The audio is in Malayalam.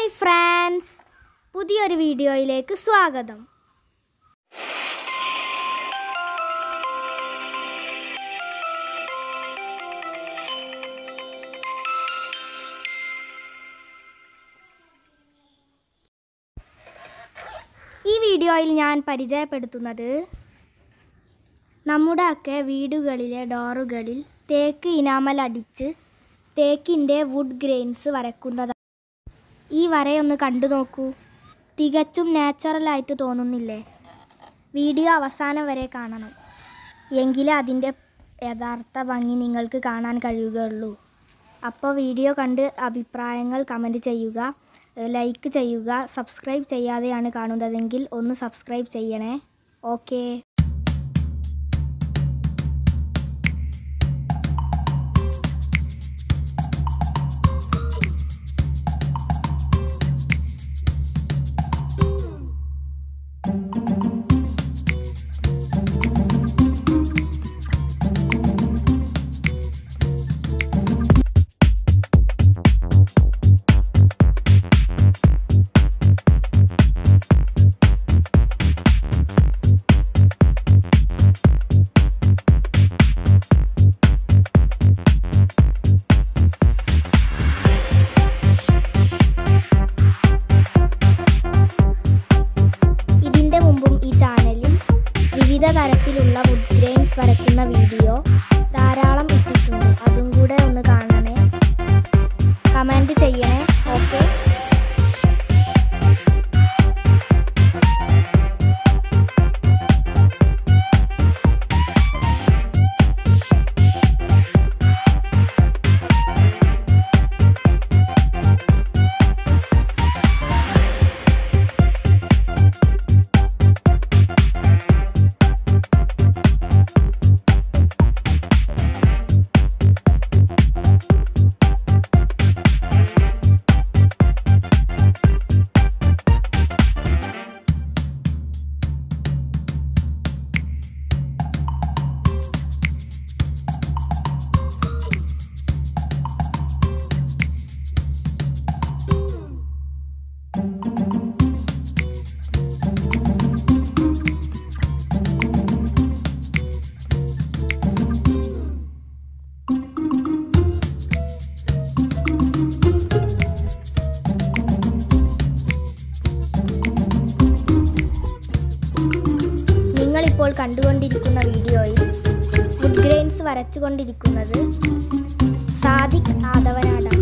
ഹായ് ഫ്രാൻസ് പുതിയൊരു വീഡിയോയിലേക്ക് സ്വാഗതം ഈ വീഡിയോയിൽ ഞാൻ പരിചയപ്പെടുത്തുന്നത് നമ്മുടെ ഒക്കെ വീടുകളിലെ ഡോറുകളിൽ തേക്ക് ഇനാമൽ അടിച്ച് തേക്കിൻ്റെ വുഡ് ഗ്രെയിൻസ് വരക്കുന്നതാണ് ഈ വരയൊന്ന് കണ്ടു നോക്കൂ തികച്ചും നാച്ചുറലായിട്ട് തോന്നുന്നില്ലേ വീഡിയോ അവസാനം വരെ കാണണം എങ്കിലേ അതിൻ്റെ യഥാർത്ഥ ഭംഗി നിങ്ങൾക്ക് കാണാൻ കഴിയുകയുള്ളൂ അപ്പോൾ വീഡിയോ കണ്ട് അഭിപ്രായങ്ങൾ കമൻറ്റ് ചെയ്യുക ലൈക്ക് ചെയ്യുക സബ്സ്ക്രൈബ് ചെയ്യാതെയാണ് കാണുന്നതെങ്കിൽ ഒന്ന് സബ്സ്ക്രൈബ് ചെയ്യണേ ഓക്കേ ഇതിൻ്റെ മുമ്പും ഈ ചാനലിൽ വിവിധ തരത്തിലുള്ള വുഡ് ഗ്രെയിൻസ് വരയ്ക്കുന്ന വീഡിയോ ധാരാളം ഇട്ടിട്ടുണ്ട് അതും കൂടെ ഒന്ന് കാണണേ കമൻറ്റ് ചെയ്യണേ ഓക്കെ നിങ്ങളിപ്പോൾ കണ്ടുകൊണ്ടിരിക്കുന്ന വീഡിയോയിൽ വുഡ് ഗ്രെയിൻസ് വരച്ചുകൊണ്ടിരിക്കുന്നത് സാദിഖ് ആദവനാടാണ്